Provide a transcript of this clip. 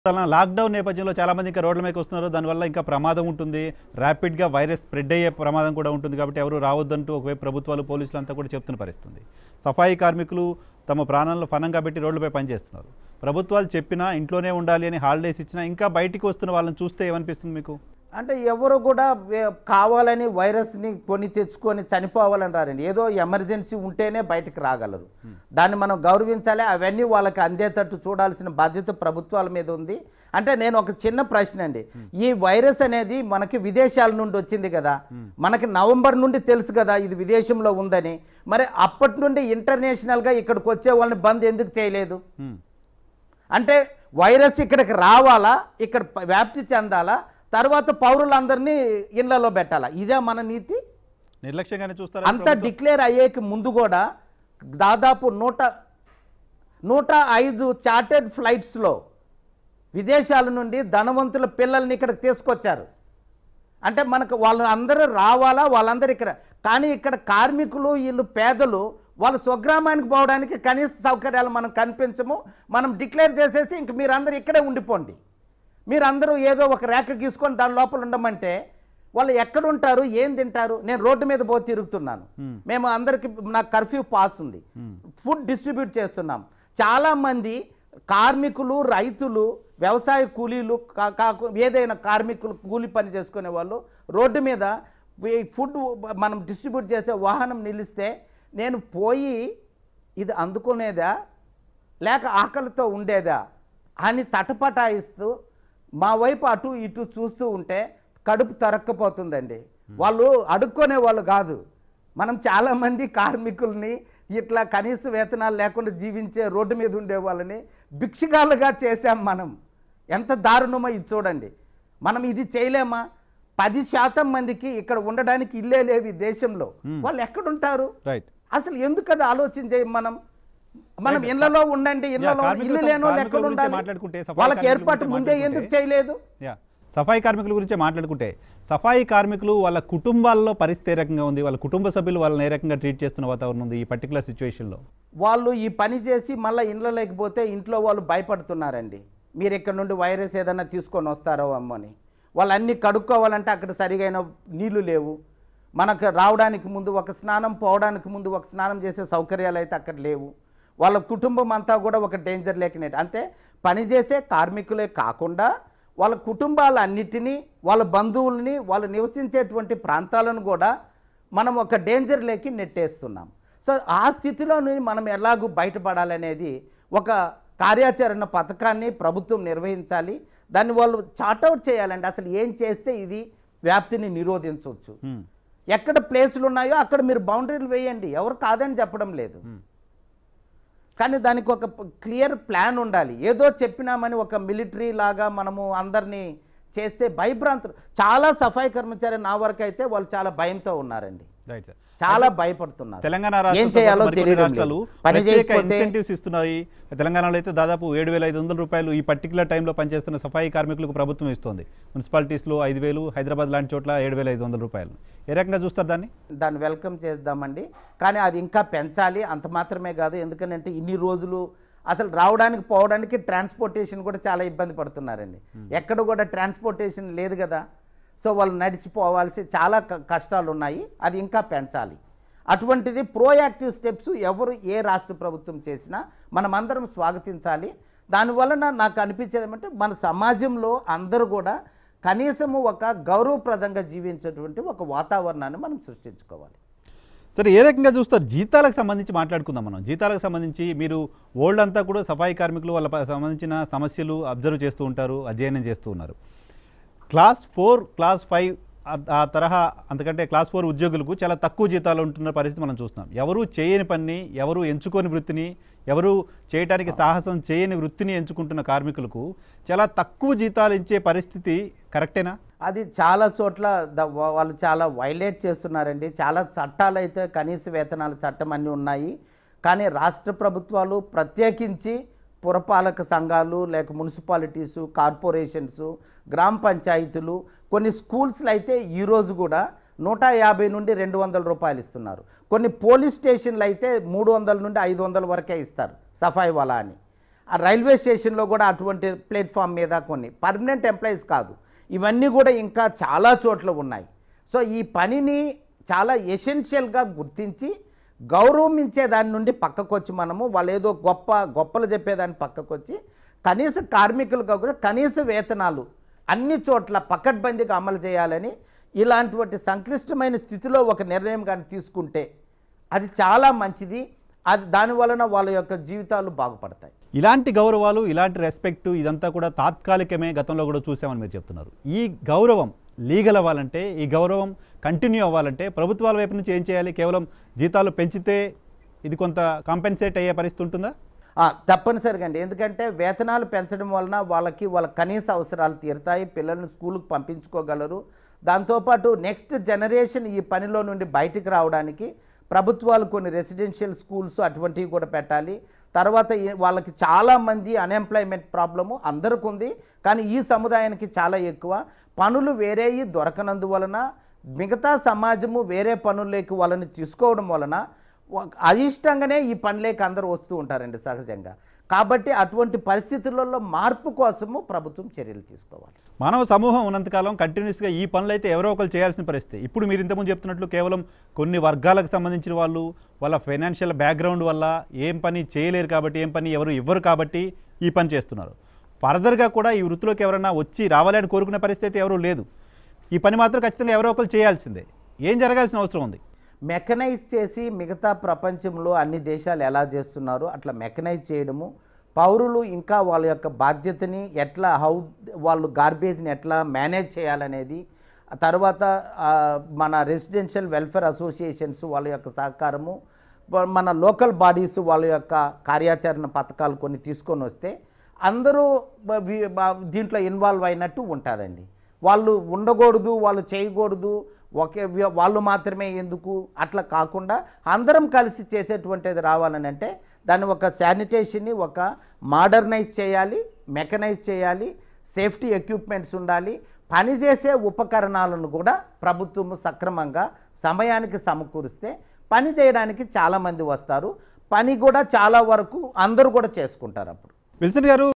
అలా లాక్డౌన్ నేపథ్యంలో చాలా మంది ఇంకా రోడ్ల మీదకి వస్తున్నారు దానివల్ల ఇంకా ప్రమాదం ఉంటుంది ర్యాపిడ్గా వైరస్ స్ప్రెడ్ అయ్యే ప్రమాదం కూడా ఉంటుంది కాబట్టి ఎవరు రావద్దంటూ ఒకవైపు ప్రభుత్వాలు పోలీసులు అంతా కూడా చెప్తున్న పరిస్థితుంది సఫాయి కార్మికులు తమ ప్రాణాలను ఫనంగా పెట్టి రోడ్లపై పనిచేస్తున్నారు ప్రభుత్వాలు చెప్పినా ఇంట్లోనే ఉండాలి అని హాలిడేస్ ఇచ్చినా ఇంకా బయటికి వస్తున్న వాళ్ళని చూస్తే ఏమనిపిస్తుంది మీకు అంటే ఎవరు కూడా వే- కావాలని వైరస్ని కొని తెచ్చుకొని చనిపోవాలని రారండి ఏదో ఎమర్జెన్సీ ఉంటేనే బయటకు రాగలరు దాన్ని మనం గౌరవించాలి అవన్నీ వాళ్ళకి అందేటట్టు చూడాల్సిన బాధ్యత ప్రభుత్వాల మీద ఉంది అంటే నేను ఒక చిన్న ప్రశ్న అండి ఈ వైరస్ అనేది మనకి విదేశాల నుండి వచ్చింది కదా మనకి నవంబర్ నుండి తెలుసు కదా ఇది విదేశంలో ఉందని మరి అప్పటి నుండి ఇంటర్నేషనల్గా ఇక్కడికి వచ్చే వాళ్ళని బంద్ ఎందుకు చేయలేదు హ్మ్. అంటే వైరస్ ఇక్కడికి రావాలా ఇక్కడ ప- వ్యాప్తి చెందాలా తర్వాత పౌరులందరినీ ఇళ్లలో పెట్టాలా ఇదే మన నీతి నిర్లక్ష్యంగానే చూస్తారా అంత ప్రభుత్వం? డిక్లేర్ అయ్యేకి ముందు కూడా దాదాపు నూట నూట ఐదు చార్టెడ్ ఫ్లైట్స్లో విదేశాల నుండి ధనవంతుల పిల్లల్ని ఇక్కడికి తీసుకొచ్చారు అంటే మనకు వాళ్ళు అందరూ రావాలా వాళ్ళందరూ ఇక్కడ కానీ ఇక్కడ కార్మికులు వీళ్ళు పేదలు వాళ్ళ స్వగ్రామానికి పోవడానికి కనీస సౌకర్యాలు మనం కనిపించము మనం డిక్లేర్ చేసేసి ఇంక మీరందరూ ఇక్కడే ఉండిపోండి మీరందరూ ఏదో ఒక రేఖ గీసుకొని దాని లోపల ఉండమంటే వాళ్ళు ఎక్కడ ఉంటారు ఏం తింటారు నేను రోడ్డు మీద పోయి తిరుగుతున్నాను Hmm. మేము అందరికి నాకు కర్ఫ్యూ పాస్ ఉంది Hmm. ఫుడ్ డిస్ట్రిబ్యూట్ చేస్తున్నాం చాలామంది కార్మికులు రైతులు వ్యవసాయ కూలీలు కా- కాకు ఏదైనా కార్మికులు కూలి పని చేసుకునే వాళ్ళు రోడ్డు మీద ఈ ఫుడ్ మనం డిస్ట్రిబ్యూట్ చేసే వాహనం నిలిస్తే నేను పోయి ఇది అందుకునేదా లేక ఆకలితో ఉండేదా అని తటపటాయిస్తూ మా వైపు అటు ఇటు చూస్తూ ఉంటే కడుపు తరక్కపోతుందండి వాళ్ళు అడుక్కునే వాళ్ళు కాదు మనం చాలామంది కార్మికుల్ని ఇట్లా కనీస వేతనాలు లేకుండా జీవించే రోడ్డు మీద ఉండే వాళ్ళని భిక్షగాళ్ళుగా చేశాం మనం ఎంత దారుణమో ఇది చూడండి మనం ఇది చేయలేమా పది శాతం మందికి ఇక్కడ ఉండడానికి ఇల్లే లేవు ఈ దేశంలో వాళ్ళు ఎక్కడుంటారు రైట్ అసలు ఎందుకు అది ఆలోచన చేయం మనం మనం Right. ఇళ్లలో ఉండండి ఇళ్లలో కార్మికుల ఇల్లు సం- లేని వాళ్ళు కార్మికుల ఎక్కడ గురించి ఉండాలి మాట్లాడుకుంటే, సఫాయి వాళ్ళకి కార్మికుల ఏర్పాటు గురించి ముందే ఎందుకు మాట్లాడుకుంటే- చేయలేదు యా సఫాయి కార్మికుల గురించి మాట్లాడుకుంటే సఫాయి కార్మికులు వాళ్ళ కుటుంబాల్లో పరిస్థితి ఏ రకంగా ఉంది వాళ్ళ కుటుంబ సభ్యులు వాళ్ళని ఏ రకంగా ట్రీట్ చేస్తున్న వాతావరణం ఉంది ఈ పర్టికులర్ సిచ్యువేషన్లో వాళ్ళు ఈ పని చేసి మళ్ళీ ఇంట్లో లేకపోతే ఇంట్లో వాళ్ళు భయపడుతున్నారండి మీరు ఇక్కడ నుండి వైరస్ ఏదైనా తీసుకొని వస్తారో అమ్మని వాళ్ళు అన్నీ కడుక్కోవాలంటే అక్కడ సరిగైన నీళ్లు లేవు మనకు రావడానికి ముందు ఒక స్నానం పోవడానికి ముందు ఒక స్నానం చేసే సౌకర్యాలు అయితే అక్కడ లేవు వాళ్ళ కుటుంబం అంతా కూడా ఒక డేంజర్ లేకనే అంటే పనిచేసే కార్మికులే కాకుండా వాళ్ళ కుటుంబాలన్నిటినీ వాళ్ళ బంధువుల్ని వాళ్ళు నివసించేటువంటి ప్రాంతాలను కూడా మనం ఒక డేంజర్ లేకి నెట్టేస్తున్నాం సో ఆ స్థితిలో నుండి మనం ఎలాగూ బయటపడాలనేది ఒక కార్యాచరణ పథకాన్ని ప్రభుత్వం నిర్వహించాలి దాన్ని వాళ్ళు చార్ట్అవుట్ చేయాలండి అసలు ఏం చేస్తే ఇది వ్యాప్తిని నిరోధించవచ్చు హ్మ్. ఎక్కడ ప్లేసులు ఉన్నాయో అక్కడ మీరు బౌండరీలు వేయండి ఎవరు కాదని చెప్పడం లేదు కానీ దానికి ఒక క్లియర్ ప్లాన్ ఉండాలి ఏదో చెప్పినామని ఒక మిలిటరీ లాగా మనము అందరినీ చేస్తే భయభ్రాంతులు చాలా సఫాయి కర్మచారి నా వరకు అయితే వాళ్ళు చాలా భయంతో ఉన్నారండి రైట్ సార్ చాలా భయపడుతున్నారు తెలంగాణ ఏం రాష్ట్రంతో చేయాలో పాటు మరికొన్ని తెలియడం రాష్ట్రాలు లేదు. పని ప్రత్యేక చేయకపోతే ఇన్సెంటివ్స్ ఇస్తున్నాయి తెలంగాణలో అయితే దాదాపు ఏడు వేల ఐదు వందల రూపాయలు ఈ పర్టికులర్ టైంలో పనిచేస్తున్న సఫాయి కార్మికులకు ప్రభుత్వం ఇస్తోంది మున్సిపాలిటీస్లో ఐదు వేలు హైదరాబాద్ లాంటి చోట్ల ఏడు వేల ఐదు వందల రూపాయలు ఏ రకంగా చూస్తారు దాన్ని దాన్ని వెల్కమ్ చేద్దామండి కానీ అది ఇంకా పెంచాలి అంత మాత్రమే కాదు ఎందుకంటే ఇన్ని రోజులు అసలు రావడానికి పోవడానికి ట్రాన్స్పోర్టేషన్ కూడా చాలా ఇబ్బంది పడుతున్నారండి ఎక్కడ కూడా ట్రాన్స్పోర్టేషన్ లేదు కదా సో వాళ్ళు నడిచిపోవాల్సి చాలా క- కష్టాలు ఉన్నాయి అది ఇంకా పెంచాలి అటువంటిది ప్రోయాక్టివ్ స్టెప్స్ ఎవరు ఏ రాష్ట్ర ప్రభుత్వం చేసినా మనమందరం స్వాగతించాలి దానివలన నాకు అనిపించేది ఏమంటే మన సమాజంలో అందరూ కూడా కనీసము ఒక గౌరవప్రదంగా జీవించేటువంటి ఒక వాతావరణాన్ని మనం సృష్టించుకోవాలి సరే ఏ రకంగా చూస్తారు జీతాలకు సంబంధించి మాట్లాడుకుందాం మనం జీతాలకు సంబంధించి మీరు ఓల్డ్ అంతా కూడా సఫాయి కార్మికులు వాళ్ళ ప- సంబంధించిన సమస్యలు అబ్జర్వ్ చేస్తూ ఉంటారు అధ్యయనం చేస్తూ ఉన్నారు క్లాస్ ఫోర్ క్లాస్ ఫైవ్ ఆ- ఆ తరహా అంతకంటే క్లాస్ ఫోర్ ఉద్యోగులకు చాలా తక్కువ జీతాలు ఉంటున్న పరిస్థితి మనం చూస్తున్నాం ఎవరు చేయని పని ఎవరు ఎంచుకోని వృత్తిని ఎవరు చేయడానికి సాహసం చేయని వృత్తిని ఎంచుకుంటున్న కార్మికులకు చాలా తక్కువ జీతాలు ఇచ్చే పరిస్థితి కరెక్టేనా అది చాలా చోట్ల ద- వా- వాళ్ళు చాలా వైలేట్ చేస్తున్నారండి చాలా చట్టాలు అయితే కనీస వేతనాల చట్టం అన్నీ ఉన్నాయి కానీ రాష్ట్ర ప్రభుత్వాలు ప్రత్యేకించి పురపాలక సంఘాలు లేక మున్సిపాలిటీసు కార్పొరేషన్స్ గ్రామ పంచాయతీలు కొన్ని స్కూల్స్లో అయితే ఈరోజు కూడా నూట యాభై నుండి రెండు వందల రూపాయలు ఇస్తున్నారు కొన్ని పోలీస్ స్టేషన్లు అయితే మూడు వందల నుండి ఐదు వందల వరకే ఇస్తారు సఫాయి వలా అని ఆ రైల్వే స్టేషన్లో కూడా అటువంటి ప్లాట్ఫామ్ మీద కొన్ని పర్మనెంట్ ఎంప్లాయీస్ కాదు ఇవన్నీ కూడా ఇంకా చాలా చోట్ల ఉన్నాయి సో ఈ పనిని చాలా ఎసెన్షియల్గా గుర్తించి గౌరవించే దాని నుండి పక్కకు వచ్చి మనము వాళ్ళు ఏదో గొప్ప గొప్పలు చెప్పేదాన్ని పక్కకు వచ్చి కనీస కార్మికులుగా కూడా కనీస వేతనాలు అన్ని చోట్ల పకడ్బందీగా అమలు చేయాలని ఇలాంటి సంక్లిష్టమైన స్థితిలో ఒక నిర్ణయం కానీ తీసుకుంటే అది చాలా మంచిది అది దాని వలన వాళ్ళ యొక్క జీవితాలు బాగుపడతాయి ఇలాంటి గౌరవాలు ఇలాంటి రెస్పెక్ట్ ఇదంతా కూడా తాత్కాలికమే గతంలో కూడా చూసామని మీరు చెప్తున్నారు ఈ గౌరవం లీగల్ అవ్వాలంటే ఈ గౌరవం కంటిన్యూ అవ్వాలంటే ప్రభుత్వాల వైపు నుంచి ఏం చేయాలి కేవలం జీతాలు పెంచితే ఇది కొంత కాంపెన్సేట్ అయ్యే పరిస్థితి ఉంటుందా ఆ, తప్పనిసరిగా అండి ఎందుకంటే వేతనాలు పెంచడం వలన వాళ్ళకి వాళ్ళ కనీస అవసరాలు తీరుతాయి పిల్లల్ని స్కూల్కి పంపించుకోగలరు దాంతోపాటు నెక్స్ట్ జనరేషన్ ఈ పనిలో నుండి బయటికి రావడానికి ప్రభుత్వాలు కొన్ని రెసిడెన్షియల్ స్కూల్స్ అటువంటివి కూడా పెట్టాలి తర్వాత ఈ- వాళ్ళకి చాలామంది అన్ఎంప్లాయ్మెంట్ ప్రాబ్లము అందరికి ఉంది కానీ ఈ సముదాయానికి చాలా ఎక్కువ పనులు వేరేయి దొరకనందువలన మిగతా సమాజము వేరే పనుల్లోకి వాళ్ళని తీసుకోవడం వలన ఒక- అయిష్టంగానే ఈ పనులేకి అందరూ వస్తూ ఉంటారండి సహజంగా కాబట్టి అటువంటి పరిస్థితులలో మార్పు కోసము ప్రభుత్వం చర్యలు తీసుకోవాలి మానవ సమూహం ఉన్నంతకాలం కంటిన్యూస్గా ఈ పనులు అయితే ఎవరో ఒకరు చేయాల్సిన పరిస్థితి ఇప్పుడు మీరు ఇంతకుముందు చెప్తున్నట్లు కేవలం కొన్ని వర్గాలకు సంబంధించిన వాళ్ళు వాళ్ళ ఫైనాన్షియల్ బ్యాక్గ్రౌండ్ వల్ల ఏం పని చేయలేరు కాబట్టి ఏం పని ఎవరు ఇవ్వరు కాబట్టి ఈ పని చేస్తున్నారు ఫర్దర్గా కూడా ఈ వృత్తిలోకి ఎవరైనా వచ్చి రావాలని కోరుకునే పరిస్థితి ఎవరూ లేదు ఈ పని మాత్రం ఖచ్చితంగా ఎవరో ఒకరు చేయాల్సిందే ఏం జరగాల్సిన అవసరం ఉంది మెకనైజ్ చేసి మిగతా ప్రపంచంలో అన్ని దేశాలు ఎలా చేస్తున్నారో అట్లా మెకనైజ్ చేయడము పౌరులు ఇంకా వాళ్ళ యొక్క బాధ్యతని ఎట్లా హౌ వాళ్ళు గార్బేజ్ని ఎట్లా మేనేజ్ చేయాలనేది ఆ తర్వాత ఆ, మన రెసిడెన్షియల్ వెల్ఫేర్ అసోసియేషన్స్ వాళ్ళ యొక్క సహకారము వ- మన లోకల్ బాడీస్ వాళ్ళ యొక్క కార్యాచరణ పథకాలు కొన్ని తీసుకొని వస్తే అందరూ బ- వి- బ- దీంట్లో ఇన్వాల్వ్ అయినట్టు ఉంటుందండి వాళ్ళు ఉండకూడదు వాళ్ళు చేయకూడదు ఒకే వి- వాళ్ళు మాత్రమే ఎందుకు అట్లా కాకుండా అందరం కలిసి చేసేటువంటిది రావాలని అంటే దాన్ని ఒక శానిటేషన్ని ఒక మోడర్నైజ్ చేయాలి మెకనైజ్ చేయాలి సేఫ్టీ ఎక్విప్మెంట్స్ ఉండాలి పనిచేసే ఉపకరణాలను కూడా ప్రభుత్వము సక్రమంగా సమయానికి సమకూరిస్తే పని చేయడానికి చాలామంది వస్తారు పని కూడా చాలా వరకు అందరూ కూడా చేసుకుంటారు అప్పుడు విల్సన్ గారు